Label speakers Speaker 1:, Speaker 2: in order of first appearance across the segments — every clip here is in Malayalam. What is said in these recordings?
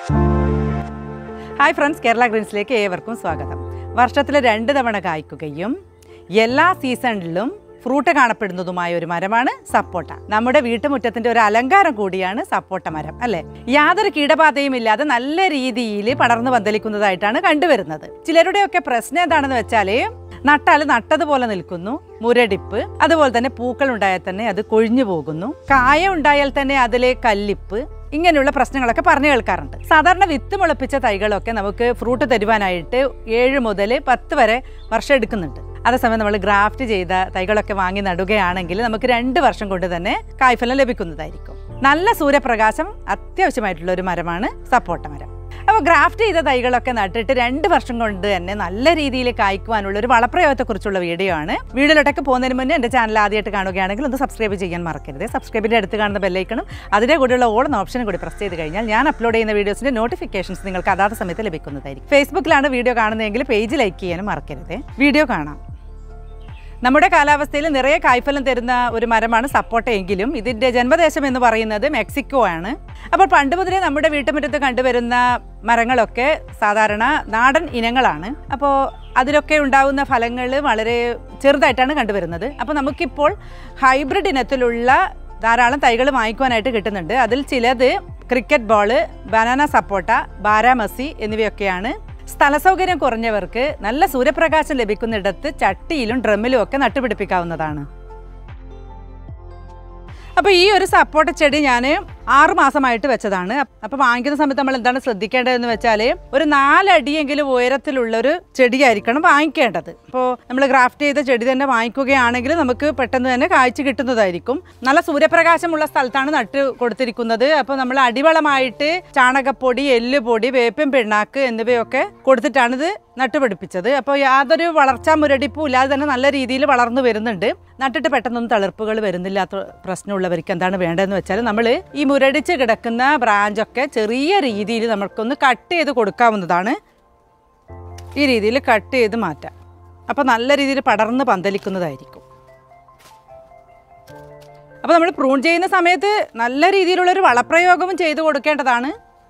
Speaker 1: ഹായ് ഫ്രണ്ട്സ് കേരള ഗ്രീൻസിലേക്ക് ഏവർക്കും സ്വാഗതം വർഷത്തിൽ രണ്ട് തവണ കായ്ക്കുകയും എല്ലാ സീസണിലും ഫ്രൂട്ട് കാണപ്പെടുന്നതുമായ ഒരു മരമാണ് സപ്പോട്ട നമ്മുടെ വീട്ടുമുറ്റത്തിന്റെ ഒരു അലങ്കാരം കൂടിയാണ് സപ്പോട്ട മരം അല്ലെ യാതൊരു കീടബാധയും ഇല്ലാതെ നല്ല രീതിയിൽ പടർന്നു പന്തലിക്കുന്നതായിട്ടാണ് കണ്ടുവരുന്നത് ചിലരുടെയൊക്കെ പ്രശ്നം എന്താണെന്ന് വെച്ചാല് നട്ടാൽ നട്ടതുപോലെ നിൽക്കുന്നു മുരടിപ്പ് അതുപോലെ തന്നെ പൂക്കൾ ഉണ്ടായാൽ തന്നെ അത് കൊഴിഞ്ഞു പോകുന്നു കായ ഉണ്ടായാൽ തന്നെ അതിലെ കല്ലിപ്പ് ഇങ്ങനെയുള്ള പ്രശ്നങ്ങളൊക്കെ പറഞ്ഞു കേൾക്കാറുണ്ട് സാധാരണ വിത്ത് മുളപ്പിച്ച തൈകളൊക്കെ നമുക്ക് ഫ്രൂട്ട് തരുവാനായിട്ട് ഏഴ് മുതൽ പത്ത് വരെ വർഷം എടുക്കുന്നുണ്ട് അതേസമയം നമ്മൾ ഗ്രാഫ്റ്റ് ചെയ്ത തൈകളൊക്കെ വാങ്ങി നടുകയാണെങ്കിൽ നമുക്ക് രണ്ട് വർഷം കൊണ്ട് തന്നെ കായ്ഫലം ലഭിക്കുന്നതായിരിക്കും നല്ല സൂര്യപ്രകാശം അത്യാവശ്യമായിട്ടുള്ള ഒരു മരമാണ് സപ്പോട്ട മരം അപ്പോൾ ഗ്രാഫ്റ്റ് ചെയ്ത തൈകളൊക്കെ നട്ടിട്ട് രണ്ട് വർഷം കൊണ്ട് തന്നെ നല്ല രീതിയിൽ കായ്ക്കുവാനുള്ള ഒരു വളപ്രയോഗത്തെക്കുറിച്ചുള്ള വീഡിയോ ആണ് വീഡിയോയിലോട്ടൊക്കെ പോകുന്നതിന് മുന്നേ എൻ്റെ ചാനൽ ആദ്യമായിട്ട് കാണുകയാണെങ്കിൽ ഒന്ന് സബ്സ്ക്രൈബ് ചെയ്യാൻ മറക്കരുത് സബ്സ്ക്രൈബിൻ്റെ അടുത്ത് കാണുന്ന ബെല്ലൈക്കണം അതിൻ്റെ കൂടെയുള്ള ഓൾ എന്ന ഓപ്ഷനും കൂടി പ്രസ് ചെയ്ത് കഴിഞ്ഞാൽ ഞാൻ അപ്ലോഡ് ചെയ്യുന്ന വീഡിയോസിൻ്റെ നോട്ടിഫിക്കേഷൻസ് നിങ്ങൾക്ക് അതാത് സമയത്ത് ലഭിക്കുന്നതായിരിക്കും ഫേസ്ബുക്കിലാണ് വീഡിയോ കാണുന്നതെങ്കിൽ പേജ് ലൈക്ക് ചെയ്യാനും മറക്കരുത് വീഡിയോ കാണാം നമ്മുടെ കാലാവസ്ഥയിൽ നിറയെ കായ്ഫലം തരുന്ന ഒരു മരമാണ് സപ്പോട്ട എങ്കിലും ഇതിൻ്റെ ജന്മദേശം എന്ന് പറയുന്നത് മെക്സിക്കോ ആണ് അപ്പോൾ പണ്ട് മുതലേ നമ്മുടെ വീട്ടുമുറ്റത്ത് കണ്ടുവരുന്ന മരങ്ങളൊക്കെ സാധാരണ നാടൻ ഇനങ്ങളാണ് അപ്പോൾ അതിലൊക്കെ ഉണ്ടാകുന്ന ഫലങ്ങൾ വളരെ ചെറുതായിട്ടാണ് കണ്ടുവരുന്നത് അപ്പോൾ നമുക്കിപ്പോൾ ഹൈബ്രിഡ് ഇനത്തിലുള്ള ധാരാളം തൈകൾ വാങ്ങിക്കുവാനായിട്ട് കിട്ടുന്നുണ്ട് അതിൽ ചിലത് ക്രിക്കറ്റ് ബോള് ബനാന സപ്പോട്ട ബാരാമസി എന്നിവയൊക്കെയാണ് സ്ഥല സൗകര്യം കുറഞ്ഞവർക്ക് നല്ല സൂര്യപ്രകാശം ലഭിക്കുന്നിടത്ത് ചട്ടിയിലും ഡ്രമ്മിലും ഒക്കെ നട്ടുപിടിപ്പിക്കാവുന്നതാണ് അപ്പോൾ ഈ ഒരു സപ്പോട്ട ചെടി ഞാൻ ആറ് മാസമായിട്ട് വെച്ചതാണ് അപ്പോൾ വാങ്ങിക്കുന്ന സമയത്ത് നമ്മൾ എന്താണ് ശ്രദ്ധിക്കേണ്ടതെന്ന് വെച്ചാൽ ഒരു നാലടിയെങ്കിലും ഉയരത്തിലുള്ള ഒരു ചെടിയായിരിക്കണം വാങ്ങിക്കേണ്ടത് അപ്പോൾ നമ്മൾ ഗ്രാഫ്റ്റ് ചെയ്ത ചെടി തന്നെ വാങ്ങിക്കുകയാണെങ്കിൽ നമുക്ക് പെട്ടെന്ന് തന്നെ കായ്ച്ചു കിട്ടുന്നതായിരിക്കും നല്ല സൂര്യപ്രകാശമുള്ള സ്ഥലത്താണ് നട്ട് കൊടുത്തിരിക്കുന്നത് അപ്പോൾ നമ്മൾ അടിവളമായിട്ട് ചാണകപ്പൊടി എല്ലുപൊടി വേപ്പിൻ പിണ്ണാക്ക് എന്നിവയൊക്കെ കൊടുത്തിട്ടാണിത് നട്ടുപിടിപ്പിച്ചത് അപ്പോൾ യാതൊരു വളർച്ചാ മുരടിപ്പും ഇല്ലാതെ തന്നെ നല്ല രീതിയിൽ വളർന്നു വരുന്നുണ്ട് നട്ടിട്ട് പെട്ടെന്നൊന്നും തളിർപ്പുകൾ വരുന്നില്ലാത്ത പ്രശ്നമുള്ളവർക്ക് എന്താണ് വേണ്ടതെന്ന് വെച്ചാൽ നമ്മൾ ഈ മുരടിച്ച് കിടക്കുന്ന ബ്രാഞ്ചൊക്കെ ചെറിയ രീതിയിൽ നമുക്കൊന്ന് കട്ട് ചെയ്ത് കൊടുക്കാവുന്നതാണ് ഈ രീതിയിൽ കട്ട് ചെയ്ത് മാറ്റാം അപ്പോൾ നല്ല രീതിയിൽ പടർന്ന് പന്തലിക്കുന്നതായിരിക്കും അപ്പോൾ നമ്മൾ പ്രൂൺ ചെയ്യുന്ന സമയത്ത് നല്ല രീതിയിലുള്ളൊരു വളപ്രയോഗവും ചെയ്തു കൊടുക്കേണ്ടതാണ്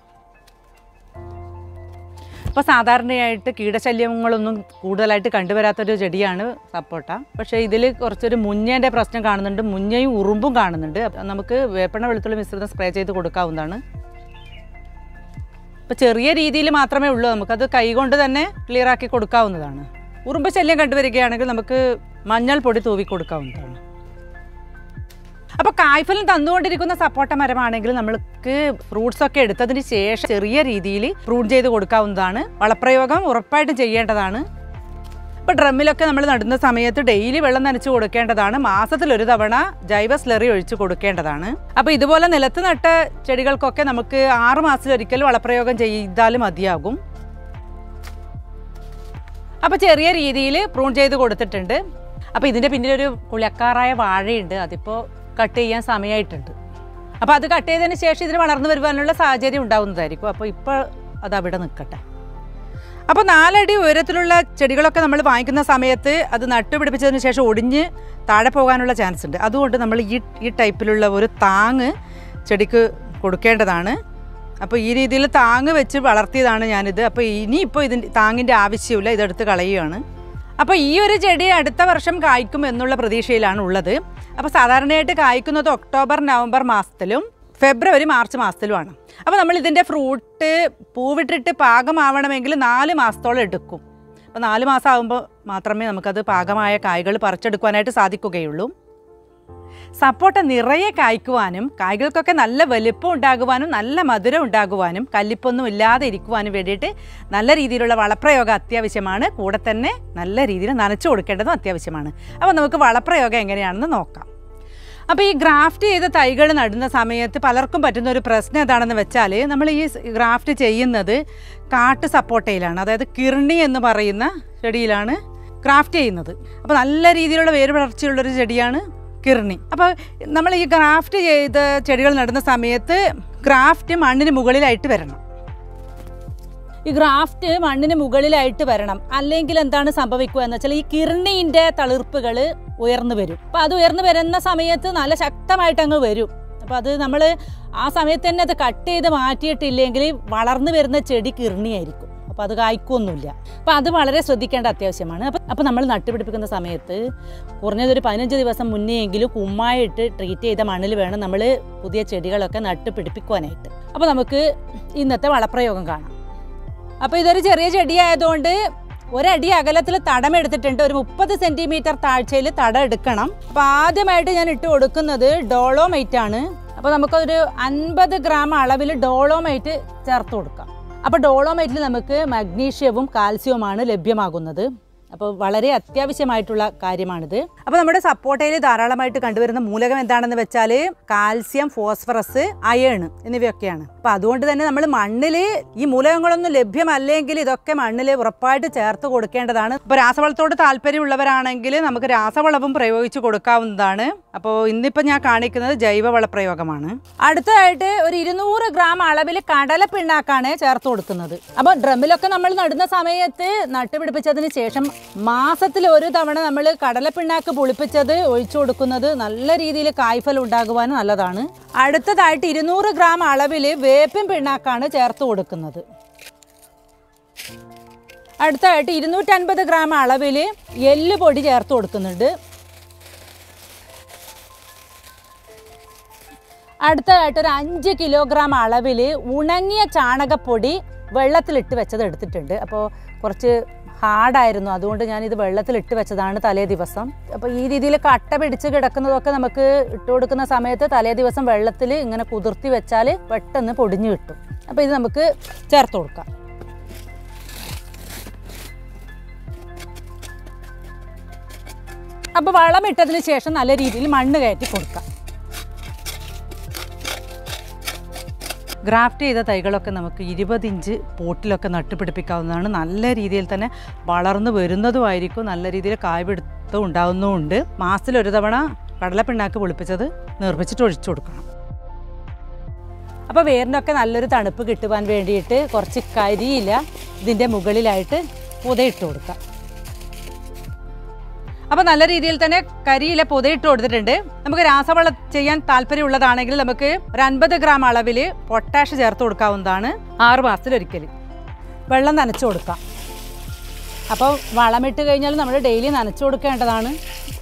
Speaker 1: അപ്പോൾ സാധാരണയായിട്ട് കീടശല്യങ്ങളൊന്നും കൂടുതലായിട്ട് കണ്ടുവരാത്തൊരു ചെടിയാണ് സപ്പോട്ട പക്ഷേ ഇതിൽ കുറച്ചൊരു മുഞ്ഞേൻ്റെ പ്രശ്നം കാണുന്നുണ്ട് മുഞ്ഞയും ഉറുമ്പും കാണുന്നുണ്ട് അപ്പോൾ നമുക്ക് വേപ്പണ വെളുത്തുള്ളി മിശ്രിതം സ്പ്രേ ചെയ്ത് കൊടുക്കാവുന്നതാണ് ഇപ്പോൾ ചെറിയ രീതിയിൽ മാത്രമേ ഉള്ളൂ നമുക്കത് കൈകൊണ്ട് തന്നെ ക്ലിയർ ആക്കി കൊടുക്കാവുന്നതാണ് ഉറുമ്പ് ശല്യം കണ്ടുവരികയാണെങ്കിൽ നമുക്ക് മഞ്ഞൾപ്പൊടി തൂവി കൊടുക്കാവുന്നതാണ് അപ്പോൾ കായ്ഫലം തന്നുകൊണ്ടിരിക്കുന്ന സപ്പോട്ട മരമാണെങ്കിൽ നമ്മൾക്ക് ഫ്രൂട്ട്സ് ഒക്കെ എടുത്തതിന് ശേഷം ചെറിയ രീതിയിൽ പ്രൂൺ ചെയ്ത് കൊടുക്കാവുന്നതാണ് വളപ്രയോഗം ഉറപ്പായിട്ടും ചെയ്യേണ്ടതാണ് ഇപ്പോൾ ഡ്രമ്മിലൊക്കെ നമ്മൾ നടുന്ന സമയത്ത് ഡെയിലി വെള്ളം നനച്ച് കൊടുക്കേണ്ടതാണ് മാസത്തിൽ ഒരു തവണ ജൈവ സ്ലറി ഒഴിച്ച് കൊടുക്കേണ്ടതാണ് അപ്പോൾ ഇതുപോലെ നിലത്ത് നട്ട ചെടികൾക്കൊക്കെ നമുക്ക് ആറ് മാസത്തിലൊരിക്കൽ വളപ്രയോഗം ചെയ്താലും മതിയാകും അപ്പോൾ ചെറിയ രീതിയിൽ പ്രൂൺ ചെയ്ത് കൊടുത്തിട്ടുണ്ട് അപ്പോൾ ഇതിൻ്റെ പിന്നിലൊരു കുലക്കാറായ വാഴയുണ്ട് അതിപ്പോൾ കട്ട് ചെയ്യാൻ സമയമായിട്ടുണ്ട് അപ്പോൾ അത് കട്ട് ചെയ്തതിന് ശേഷം ഇതിന് വളർന്നു വരുവാനുള്ള സാഹചര്യം ഉണ്ടാവുന്നതായിരിക്കും അപ്പോൾ ഇപ്പോൾ അത് അവിടെ നിൽക്കട്ടെ അപ്പോൾ നാലടി ഉയരത്തിലുള്ള ചെടികളൊക്കെ നമ്മൾ വാങ്ങിക്കുന്ന സമയത്ത് അത് നട്ടുപിടിപ്പിച്ചതിന് ശേഷം ഒടിഞ്ഞ് താഴെ പോകാനുള്ള ചാൻസ് ഉണ്ട് അതുകൊണ്ട് നമ്മൾ ഈ ഈ ടൈപ്പിലുള്ള ഒരു താങ്ങ് ചെടിക്ക് കൊടുക്കേണ്ടതാണ് അപ്പോൾ ഈ രീതിയിൽ താങ്ങ് വെച്ച് വളർത്തിയതാണ് ഞാനിത് അപ്പോൾ ഇനിയിപ്പോൾ ഇതിൻ്റെ താങ്ങിൻ്റെ ആവശ്യമില്ല ഇതെടുത്ത് കളയുകയാണ് അപ്പോൾ ഈ ഒരു ചെടി അടുത്ത വർഷം കായ്ക്കും എന്നുള്ള പ്രതീക്ഷയിലാണ് ഉള്ളത് അപ്പോൾ സാധാരണയായിട്ട് കായ്ക്കുന്നത് ഒക്ടോബർ നവംബർ മാസത്തിലും ഫെബ്രുവരി മാർച്ച് മാസത്തിലുമാണ് അപ്പോൾ നമ്മൾ ഇതിൻ്റെ ഫ്രൂട്ട് പൂവിട്ടിട്ട് പാകമാവണമെങ്കിൽ നാല് മാസത്തോളം എടുക്കും അപ്പോൾ നാല് മാസം ആകുമ്പോൾ മാത്രമേ നമുക്കത് പാകമായ കായ്കൾ പറിച്ചെടുക്കുവാനായിട്ട് സാധിക്കുകയുള്ളൂ സപ്പോട്ട നിറയെ കായ്ക്കുവാനും കായ്കൾക്കൊക്കെ നല്ല വലിപ്പം ഉണ്ടാകുവാനും നല്ല മധുരം ഉണ്ടാകുവാനും കല്ലിപ്പൊന്നും ഇല്ലാതെ ഇരിക്കുവാനും വേണ്ടിയിട്ട് നല്ല രീതിയിലുള്ള വളപ്രയോഗം അത്യാവശ്യമാണ് കൂടെ തന്നെ നല്ല രീതിയിൽ നനച്ചു കൊടുക്കേണ്ടതും അത്യാവശ്യമാണ് അപ്പോൾ നമുക്ക് വളപ്രയോഗം എങ്ങനെയാണെന്ന് നോക്കാം അപ്പോൾ ഈ ഗ്രാഫ്റ്റ് ചെയ്ത തൈകൾ നടുന്ന സമയത്ത് പലർക്കും പറ്റുന്ന ഒരു പ്രശ്നം എന്താണെന്ന് വെച്ചാൽ നമ്മൾ ഈ ഗ്രാഫ്റ്റ് ചെയ്യുന്നത് കാട്ട് സപ്പോട്ടയിലാണ് അതായത് കിർണി എന്ന് പറയുന്ന ചെടിയിലാണ് ഗ്രാഫ്റ്റ് ചെയ്യുന്നത് അപ്പോൾ നല്ല രീതിയിലുള്ള വേര് വളർച്ചയുള്ളൊരു ചെടിയാണ് കിർണി അപ്പോൾ നമ്മൾ ഈ ഗ്രാഫ്റ്റ് ചെയ്ത ചെടികൾ നടുന്ന സമയത്ത് ഗ്രാഫ്റ്റ് മണ്ണിന് മുകളിലായിട്ട് വരണം ഈ ഗ്രാഫ്റ്റ് മണ്ണിന് മുകളിലായിട്ട് വരണം അല്ലെങ്കിൽ എന്താണ് സംഭവിക്കുക എന്ന് വെച്ചാൽ ഈ കിർണീൻ്റെ തളിർപ്പുകൾ ഉയർന്നു വരും അപ്പോൾ അത് ഉയർന്നു വരുന്ന സമയത്ത് നല്ല ശക്തമായിട്ട് അങ്ങ് വരും
Speaker 2: അപ്പോൾ അത് നമ്മൾ ആ സമയത്ത് തന്നെ അത് കട്ട് ചെയ്ത് മാറ്റിയിട്ടില്ലെങ്കിൽ വളർന്നു വരുന്ന ചെടി കിർണിയായിരിക്കും അപ്പോൾ അത് കായ്ക്കൊന്നുമില്ല അപ്പോൾ അത് വളരെ ശ്രദ്ധിക്കേണ്ട അത്യാവശ്യമാണ് അപ്പോൾ അപ്പോൾ നമ്മൾ നട്ടുപിടിപ്പിക്കുന്ന സമയത്ത് കുറഞ്ഞതൊരു പതിനഞ്ച് ദിവസം മുന്നേ എങ്കിലും കുമ്മായിട്ട് ട്രീറ്റ് ചെയ്ത മണ്ണിൽ വേണം നമ്മൾ പുതിയ ചെടികളൊക്കെ നട്ട് പിടിപ്പിക്കുവാനായിട്ട് അപ്പോൾ നമുക്ക് ഇന്നത്തെ വളപ്രയോഗം കാണാം അപ്പോൾ ഇതൊരു ചെറിയ ചെടിയായതുകൊണ്ട് ഒരടി അകലത്തിൽ തടം എടുത്തിട്ടുണ്ട് ഒരു മുപ്പത് സെൻറ്റിമീറ്റർ താഴ്ചയിൽ തടം എടുക്കണം അപ്പോൾ ആദ്യമായിട്ട് ഞാൻ ഇട്ട് കൊടുക്കുന്നത് ഡോളോമൈറ്റ് ആണ് അപ്പോൾ നമുക്കൊരു അൻപത് ഗ്രാം അളവിൽ ഡോളോമൈറ്റ് ചേർത്ത് കൊടുക്കാം അപ്പോൾ ഡോളോമൈറ്റിൽ നമുക്ക് മഗ്നീഷ്യവും കാൽസ്യവുമാണ് ലഭ്യമാകുന്നത് അപ്പോൾ വളരെ അത്യാവശ്യമായിട്ടുള്ള കാര്യമാണിത്
Speaker 1: അപ്പോൾ നമ്മുടെ സപ്പോർട്ടയിൽ ധാരാളമായിട്ട് കണ്ടുവരുന്ന മൂലകം എന്താണെന്ന് വെച്ചാൽ കാൽസ്യം ഫോസ്ഫറസ് അയേൺ എന്നിവയൊക്കെയാണ് അപ്പോൾ അതുകൊണ്ട് തന്നെ നമ്മൾ മണ്ണിൽ ഈ മൂലകങ്ങളൊന്നും ലഭ്യമല്ലെങ്കിൽ ഇതൊക്കെ മണ്ണിൽ ഉറപ്പായിട്ട് ചേർത്ത് കൊടുക്കേണ്ടതാണ് ഇപ്പോൾ രാസവളത്തോട് താല്പര്യമുള്ളവരാണെങ്കിൽ നമുക്ക് രാസവളവും പ്രയോഗിച്ച് കൊടുക്കാവുന്നതാണ് അപ്പോൾ ഇന്നിപ്പോൾ ഞാൻ കാണിക്കുന്നത് ജൈവവള പ്രയോഗമാണ്
Speaker 2: അടുത്തതായിട്ട് ഒരു ഇരുന്നൂറ് ഗ്രാം അളവിൽ കടല പിണ്ണാക്കാണ് ചേർത്ത് കൊടുക്കുന്നത് അപ്പോൾ ഡ്രമ്മിലൊക്കെ നമ്മൾ നടുന്ന സമയത്ത് നട്ടുപിടിപ്പിച്ചതിന് ശേഷം മാസത്തിൽ ഒരു തവണ നമ്മൾ കടല പിണ്ണാക്ക് പുളിപ്പിച്ചത് ഒഴിച്ചു കൊടുക്കുന്നത് നല്ല രീതിയിൽ കായ്ഫലം ഉണ്ടാകുവാൻ നല്ലതാണ് അടുത്തതായിട്ട് ഇരുന്നൂറ് ഗ്രാം അളവിൽ വേപ്പിൻ പിണ്ണാക്കാണ് ചേർത്ത് കൊടുക്കുന്നത് അടുത്തതായിട്ട് ഇരുന്നൂറ്റൻപത് ഗ്രാം അളവിൽ എല്ല് പൊടി ചേർത്ത് കൊടുക്കുന്നുണ്ട് അടുത്തതായിട്ട് ഒരു അഞ്ച് കിലോഗ്രാം അളവിൽ ഉണങ്ങിയ ചാണകപ്പൊടി വെള്ളത്തിലിട്ട് വെച്ചത് എടുത്തിട്ടുണ്ട് അപ്പോൾ കുറച്ച് ഹാർഡായിരുന്നു അതുകൊണ്ട് ഞാനിത് വെള്ളത്തിലിട്ട് വെച്ചതാണ് തലേ ദിവസം അപ്പോൾ ഈ രീതിയിൽ കട്ട പിടിച്ച് കിടക്കുന്നതൊക്കെ നമുക്ക് ഇട്ട് കൊടുക്കുന്ന സമയത്ത് തലേ ദിവസം വെള്ളത്തിൽ ഇങ്ങനെ കുതിർത്തി വെച്ചാൽ പെട്ടെന്ന് പൊടിഞ്ഞു കിട്ടും അപ്പോൾ ഇത് നമുക്ക് ചേർത്ത് കൊടുക്കാം അപ്പോൾ വളം ഇട്ടതിന് ശേഷം നല്ല രീതിയിൽ മണ്ണ് കയറ്റി കൊടുക്കാം
Speaker 1: ഗ്രാഫ്റ്റ് ചെയ്ത തൈകളൊക്കെ നമുക്ക് ഇരുപത് ഇഞ്ച് പോട്ടിലൊക്കെ നട്ടുപിടിപ്പിക്കാവുന്നതാണ് നല്ല രീതിയിൽ തന്നെ വളർന്നു വരുന്നതുമായിരിക്കും നല്ല രീതിയിൽ കായ്പിടുത്തം ഉണ്ടാവുന്നുമുണ്ട് മാസത്തിൽ ഒരു തവണ കടലപ്പിണ്ണാക്ക് പൊളിപ്പിച്ചത് നിർമ്മിച്ചിട്ട് ഒഴിച്ചു കൊടുക്കണം
Speaker 2: അപ്പോൾ വേരിനൊക്കെ നല്ലൊരു തണുപ്പ് കിട്ടുവാൻ വേണ്ടിയിട്ട് കുറച്ച് കരിയില ഇതിൻ്റെ മുകളിലായിട്ട് പുതയിട്ട് കൊടുക്കാം
Speaker 1: അപ്പോൾ നല്ല രീതിയിൽ തന്നെ കരിയില പുതയിട്ട് കൊടുത്തിട്ടുണ്ട് നമുക്ക് രാസവളം ചെയ്യാൻ താല്പര്യമുള്ളതാണെങ്കിൽ നമുക്ക് ഒരു അൻപത് ഗ്രാം അളവിൽ പൊട്ടാഷ് ചേർത്ത് കൊടുക്കാവുന്നതാണ് ആറ് മാസത്തിലൊരിക്കൽ
Speaker 2: വെള്ളം നനച്ചു കൊടുക്കാം അപ്പോൾ വളമിട്ട് കഴിഞ്ഞാൽ നമ്മൾ ഡെയിലി നനച്ചു കൊടുക്കേണ്ടതാണ്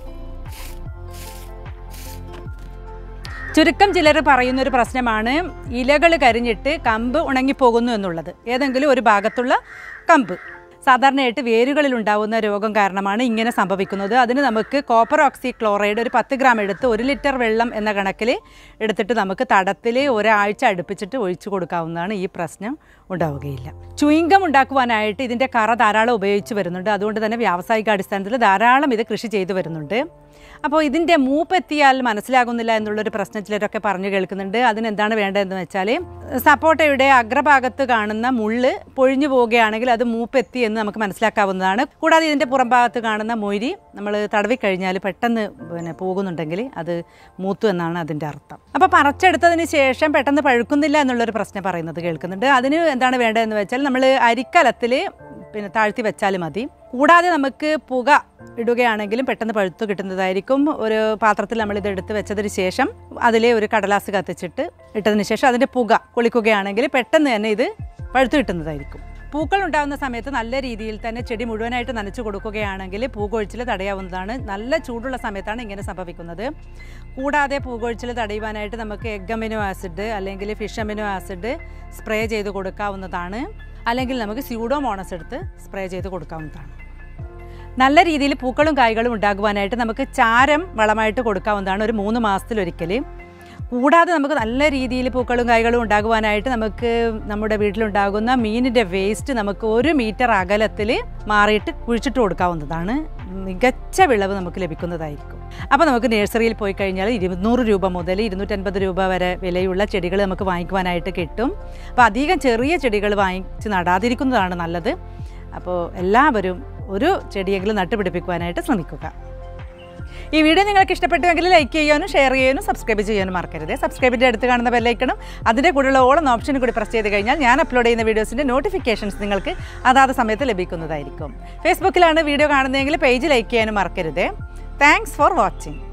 Speaker 1: ചുരുക്കം ചിലർ പറയുന്ന ഒരു പ്രശ്നമാണ് ഇലകൾ കരിഞ്ഞിട്ട് കമ്പ് ഉണങ്ങിപ്പോകുന്നു എന്നുള്ളത് ഏതെങ്കിലും ഒരു ഭാഗത്തുള്ള കമ്പ് സാധാരണയായിട്ട് വേരുകളിൽ ഉണ്ടാവുന്ന രോഗം കാരണമാണ് ഇങ്ങനെ സംഭവിക്കുന്നത് അതിന് നമുക്ക് കോപ്പർ ഓക്സി ക്ലോറൈഡ് ഒരു പത്ത് ഗ്രാം എടുത്ത് ഒരു ലിറ്റർ വെള്ളം എന്ന കണക്കിൽ എടുത്തിട്ട് നമുക്ക് തടത്തിൽ ഒരാഴ്ച അടുപ്പിച്ചിട്ട് ഒഴിച്ചു കൊടുക്കാവുന്നതാണ് ഈ പ്രശ്നം ഉണ്ടാവുകയില്ല ചുയിങ്കം ഉണ്ടാക്കുവാനായിട്ട് ഇതിൻ്റെ കറ ധാരാളം ഉപയോഗിച്ച് വരുന്നുണ്ട് അതുകൊണ്ട് തന്നെ വ്യാവസായിക അടിസ്ഥാനത്തിൽ ധാരാളം ഇത് കൃഷി ചെയ്തു വരുന്നുണ്ട് അപ്പോൾ ഇതിൻ്റെ മൂപ്പെത്തിയാൽ മനസ്സിലാകുന്നില്ല എന്നുള്ളൊരു പ്രശ്നം ചിലരൊക്കെ പറഞ്ഞു കേൾക്കുന്നുണ്ട് അതിനെന്താണ് വേണ്ടതെന്ന് വെച്ചാൽ സപ്പോട്ടയുടെ അഗ്രഭാഗത്ത് കാണുന്ന മുള്ള് പൊഴിഞ്ഞു പോവുകയാണെങ്കിൽ അത് മൂപ്പെത്തി എന്ന് നമുക്ക് മനസ്സിലാക്കാവുന്നതാണ് കൂടാതെ ഇതിൻ്റെ പുറംഭാഗത്ത് കാണുന്ന മൊരി നമ്മൾ തടവിക്കഴിഞ്ഞാൽ പെട്ടെന്ന് പിന്നെ പോകുന്നുണ്ടെങ്കിൽ അത് മൂത്തു എന്നാണ് അതിൻ്റെ അർത്ഥം അപ്പോൾ പറിച്ചെടുത്തതിന് ശേഷം പെട്ടെന്ന് പഴുക്കുന്നില്ല എന്നുള്ളൊരു പ്രശ്നം പറയുന്നത് കേൾക്കുന്നുണ്ട് അതിന് എന്താണ് വേണ്ടതെന്ന് വെച്ചാൽ നമ്മൾ അരിക്കലത്തിൽ പിന്നെ താഴ്ത്തി വെച്ചാൽ മതി കൂടാതെ നമുക്ക് പുക ഇടുകയാണെങ്കിലും പെട്ടെന്ന് പഴുത്തു കിട്ടുന്നതായിരിക്കും ഒരു പാത്രത്തിൽ നമ്മൾ ഇത് എടുത്ത് വെച്ചതിന് ശേഷം അതിലെ ഒരു കടലാസ് കത്തിച്ചിട്ട് ഇട്ടതിന് ശേഷം അതിൻ്റെ പുക കുളിക്കുകയാണെങ്കിൽ പെട്ടെന്ന് തന്നെ ഇത് പഴുത്തു കിട്ടുന്നതായിരിക്കും പൂക്കൾ ഉണ്ടാകുന്ന സമയത്ത് നല്ല രീതിയിൽ തന്നെ ചെടി മുഴുവനായിട്ട് നനച്ചു കൊടുക്കുകയാണെങ്കിൽ പൂകൊഴിച്ചിൽ തടയാവുന്നതാണ് നല്ല ചൂടുള്ള സമയത്താണ് ഇങ്ങനെ സംഭവിക്കുന്നത് കൂടാതെ പൂകൊഴിച്ചിൽ തടയുവാനായിട്ട് നമുക്ക് എഗ് അമിനോ ആസിഡ് അല്ലെങ്കിൽ ഫിഷ് അമിനോ ആസിഡ് സ്പ്രേ ചെയ്ത് കൊടുക്കാവുന്നതാണ് അല്ലെങ്കിൽ നമുക്ക് സ്യൂഡോമോണസ് എടുത്ത് സ്പ്രേ ചെയ്ത് കൊടുക്കാവുന്നതാണ് നല്ല രീതിയിൽ പൂക്കളും കായ്കളും ഉണ്ടാകുവാനായിട്ട് നമുക്ക് ചാരം വളമായിട്ട് കൊടുക്കാവുന്നതാണ് ഒരു മൂന്ന് മാസത്തിലൊരിക്കൽ കൂടാതെ നമുക്ക് നല്ല രീതിയിൽ പൂക്കളും കായ്കളും ഉണ്ടാകുവാനായിട്ട് നമുക്ക് നമ്മുടെ വീട്ടിലുണ്ടാകുന്ന മീനിൻ്റെ വേസ്റ്റ് നമുക്ക് ഒരു മീറ്റർ അകലത്തിൽ മാറിയിട്ട് കുഴിച്ചിട്ട് കൊടുക്കാവുന്നതാണ് മികച്ച വിളവ് നമുക്ക് ലഭിക്കുന്നതായിരിക്കും അപ്പോൾ നമുക്ക് നഴ്സറിയിൽ പോയി കഴിഞ്ഞാൽ ഇരുന്നൂറ് രൂപ മുതൽ ഇരുന്നൂറ്റൻപത് രൂപ വരെ വിലയുള്ള ചെടികൾ നമുക്ക് വാങ്ങിക്കുവാനായിട്ട് കിട്ടും അപ്പോൾ അധികം ചെറിയ ചെടികൾ വാങ്ങിച്ച് നടാതിരിക്കുന്നതാണ് നല്ലത് അപ്പോൾ എല്ലാവരും ഒരു ചെടിയെങ്കിലും നട്ടുപിടിപ്പിക്കുവാനായിട്ട് ശ്രമിക്കുക ഈ വീഡിയോ നിങ്ങൾക്ക് ഇഷ്ടപ്പെട്ടുവെങ്കിൽ ലൈക്ക് ചെയ്യാനും ഷെയർ ചെയ്യാനും സബ്സ്ക്രൈബ് ചെയ്യാനും മറക്കരുത് സബ്സ്ക്രൈബിൻ്റെ അടുത്ത് കാണുന്ന ബെല്ലൈക്കണം അതിൻ്റെ കൂടെയുള്ള ഓളം ഓപ്ഷനും കൂടി പ്രസ് ചെയ്ത് കഴിഞ്ഞാൽ ഞാൻ അപ്ലോഡ് ചെയ്യുന്ന വീഡിയോസിൻ്റെ നോട്ടിഫിക്കേഷൻസ് നിങ്ങൾക്ക് അതാത് സമയത്ത് ലഭിക്കുന്നതായിരിക്കും ഫേസ്ബുക്കിലാണ് വീഡിയോ കാണുന്നതെങ്കിൽ പേജ് ലൈക്ക് ചെയ്യാനും മറക്കരുത് താങ്ക്സ് ഫോർ വാച്ചിങ്